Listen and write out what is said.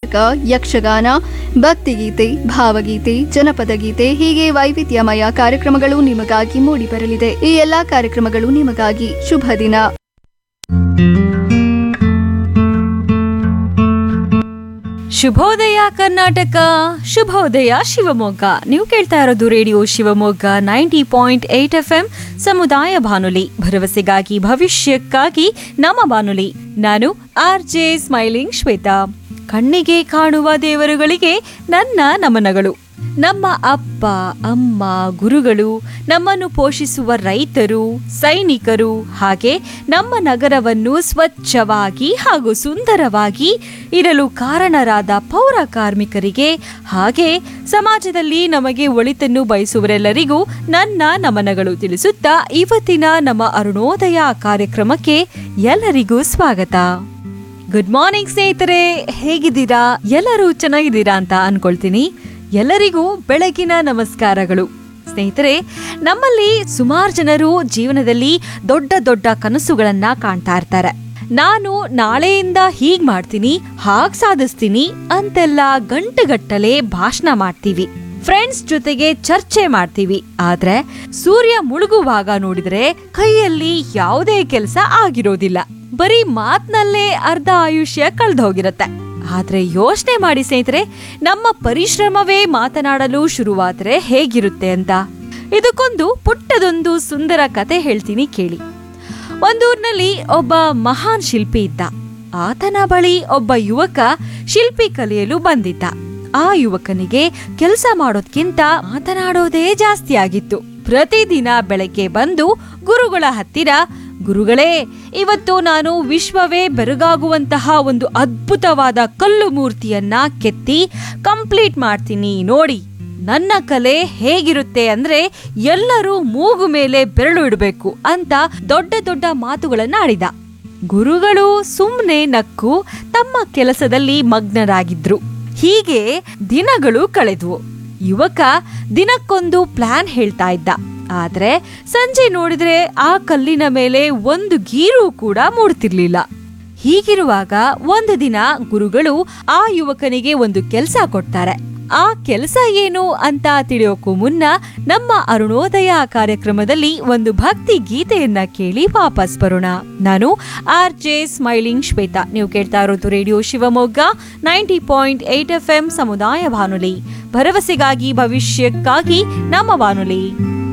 ನಾಟಕ ಯಕ್ಷಗಾನ ಭಕ್ತಿಗೀತೆ ಭಾವಗೀತೆ ಜನಪದ ಗೀತೆ ಹೀಗೆ ವೈವಿಧ್ಯಮಯ ಕಾರ್ಯಕ್ರಮಗಳು ನಿಮಗಾಗಿ ಮೂಡಿಬರಲಿದೆ ಈ ಎಲ್ಲಾ ಕಾರ್ಯಕ್ರಮಗಳು ನಿಮಗಾಗಿ ಶುಭ ದಿನ ಶುಭೋದಯ ಕರ್ನಾಟಕ ಶುಭೋದಯ ಶಿವಮೊಗ್ಗ ನೀವು ಕೇಳ್ತಾ ಇರೋದು radio Shivamogga ninety point eight F M ಸಮುದಾಯ ಬಾನುಲಿ ಭರವಸೆಗಾಗಿ ಭವಿಷ್ಯಕ್ಕಾಗಿ ನಮ್ಮ ಬಾನುಲಿ ನಾನು ಆರ್ ಜೆ ಸ್ಮೈಲಿಂಗ್ ಶ್ವೇತಾ ಕಣ್ಣಿಗೆ ಕಾಣುವ ದೇವರುಗಳಿಗೆ ನನ್ನ ನಮನಗಳು ನಮ್ಮ ಅಪ್ಪ ಅಮ್ಮ ಗುರುಗಳು ನಮ್ಮನ್ನು ಪೋಷಿಸುವ ರೈತರು ಸೈನಿಕರು ಹಾಗೆ ನಮ್ಮ ನಗರವನ್ನು ಸ್ವಚ್ಛವಾಗಿ ಹಾಗೂ ಸುಂದರವಾಗಿ ಇರಲು ಕಾರಣರಾದ ಪೌರ ಕಾರ್ಮಿಕರಿಗೆ ಹಾಗೆ ಸಮಾಜದಲ್ಲಿ ನಮಗೆ ಒಳಿತನ್ನು ಬಯಸುವರೆಲ್ಲರಿಗೂ ನನ್ನ ನಮನಗಳು ತಿಳಿಸುತ್ತಾ ಇವತ್ತಿನ ನಮ್ಮ ಅರುಣೋದಯ ಕಾರ್ಯಕ್ರಮಕ್ಕೆ ಎಲ್ಲರಿಗೂ ಸ್ವಾಗತ ಗುಡ್ ಮಾರ್ನಿಂಗ್ ಸ್ನೇಹಿತರೆ ಹೇಗಿದ್ದೀರಾ ಎಲ್ಲರೂ ಚೆನ್ನಾಗಿದ್ದೀರಾ ಅಂತ ಅನ್ಕೊಳ್ತೀನಿ ಎಲ್ಲರಿಗೂ ಬೆಳಗಿನ ನಮಸ್ಕಾರಗಳು ಸ್ನೇಹಿತರೆ ನಮ್ಮಲ್ಲಿ ಸುಮಾರು ಜನರು ಜೀವನದಲ್ಲಿ ದೊಡ್ಡ ದೊಡ್ಡ ಕನಸುಗಳನ್ನ ಕಾಣ್ತಾ ಇರ್ತಾರೆ ನಾನು ನಾಳೆಯಿಂದ ಹೀಗ್ ಮಾಡ್ತೀನಿ ಹಾಗ್ ಸಾಧಿಸ್ತೀನಿ ಅಂತೆಲ್ಲ ಗಂಟೆಗಟ್ಟಲೆ ಭಾಷಣ ಮಾಡ್ತೀವಿ ಫ್ರೆಂಡ್ಸ್ ಜೊತೆಗೆ ಚರ್ಚೆ ಮಾಡ್ತೀವಿ ಆದ್ರೆ ಸೂರ್ಯ ಮುಳುಗುವಾಗ ನೋಡಿದ್ರೆ ಕೈಯಲ್ಲಿ ಯಾವುದೇ ಕೆಲಸ ಆಗಿರೋದಿಲ್ಲ ಬರೀ ಮಾತ್ನಲ್ಲೇ ಅರ್ಧ ಆಯುಷ್ಯ ಕಳ್ದು ಹೋಗಿರತ್ತೆ ಆದ್ರೆ ಯೋಚನೆ ಮಾಡಿ ಸ್ನೇಹಿತರೆ ನಮ್ಮ ಪರಿಶ್ರಮವೇ ಮಾತನಾಡಲು ಶುರುವಾದ್ರೆ ಹೇಗಿರುತ್ತೆ ಅಂತ ಇದಕ್ಕೊಂದು ಪುಟ್ಟದೊಂದು ಸುಂದರ ಕತೆ ಹೇಳ್ತೀನಿ ಕೇಳಿ ಒಂದೂರ್ನಲ್ಲಿ ಒಬ್ಬ ಮಹಾನ್ ಶಿಲ್ಪಿ ಇದ್ದ ಆತನ ಬಳಿ ಒಬ್ಬ ಯುವಕ ಶಿಲ್ಪಿ ಕಲಿಯಲು ಬಂದಿದ್ದ ಆ ಯುವಕನಿಗೆ ಕೆಲಸ ಮಾಡೋದ್ಕಿಂತ ಮಾತನಾಡೋದೇ ಜಾಸ್ತಿ ಆಗಿತ್ತು ಪ್ರತಿದಿನ ಬೆಳಗ್ಗೆ ಬಂದು ಗುರುಗಳ ಹತ್ತಿರ ಗುರುಗಳೇ ಇವತ್ತು ನಾನು ವಿಶ್ವವೇ ಬೆರಗಾಗುವಂತಹ ಒಂದು ಅದ್ಭುತವಾದ ಕಲ್ಲು ಮೂರ್ತಿಯನ್ನ ಕೆತ್ತಿ ಕಂಪ್ಲೀಟ್ ಮಾಡ್ತೀನಿ ನೋಡಿ ನನ್ನ ಕಲೆ ಹೇಗಿರುತ್ತೆ ಅಂದ್ರೆ ಎಲ್ಲರೂ ಮೂಗು ಮೇಲೆ ಬೆರಳು ಇಡಬೇಕು ಅಂತ ದೊಡ್ಡ ದೊಡ್ಡ ಮಾತುಗಳನ್ನ ಆಡಿದ ಗುರುಗಳು ಸುಮ್ಮನೆ ನಕ್ಕು ತಮ್ಮ ಕೆಲಸದಲ್ಲಿ ಮಗ್ನರಾಗಿದ್ರು ಹೀಗೆ ದಿನಗಳು ಕಳೆದ್ವು ಯುವಕ ದಿನಕ್ಕೊಂದು ಪ್ಲಾನ್ ಹೇಳ್ತಾ ಇದ್ದ ಆದ್ರೆ ಸಂಜೆ ನೋಡಿದ್ರೆ ಆ ಕಲ್ಲಿನ ಮೇಲೆ ಒಂದು ಗೀರು ಕೂಡ ಮೂಡ್ತಿರ್ಲಿಲ್ಲ ಹೀಗಿರುವಾಗ ಒಂದು ದಿನ ಗುರುಗಳು ಆ ಯುವಕನಿಗೆ ಒಂದು ಕೆಲಸ ಕೊಡ್ತಾರೆ ಆ ಕೆಲಸ ಏನು ಅಂತ ತಿಳಿಯೋಕ್ಕೂ ಮುನ್ನ ನಮ್ಮ ಅರುಣೋದಯ ಕಾರ್ಯಕ್ರಮದಲ್ಲಿ ಒಂದು ಭಕ್ತಿ ಗೀತೆಯನ್ನ ಕೇಳಿ ವಾಪಸ್ ಬರೋಣ ನಾನು ಆರ್ ಜೆ ಸ್ಮೈಲಿಂಗ್ ಶ್ವೇತಾ ನೀವು ಕೇಳ್ತಾ ಇರೋದು radio Shivamogga ninety point eight F M ಸಮುದಾಯ ಬಾನುಲಿ ಭರವಸೆಗಾಗಿ ಭವಿಷ್ಯಕ್ಕಾಗಿ ನಮ್ಮ ಬಾನುಲಿ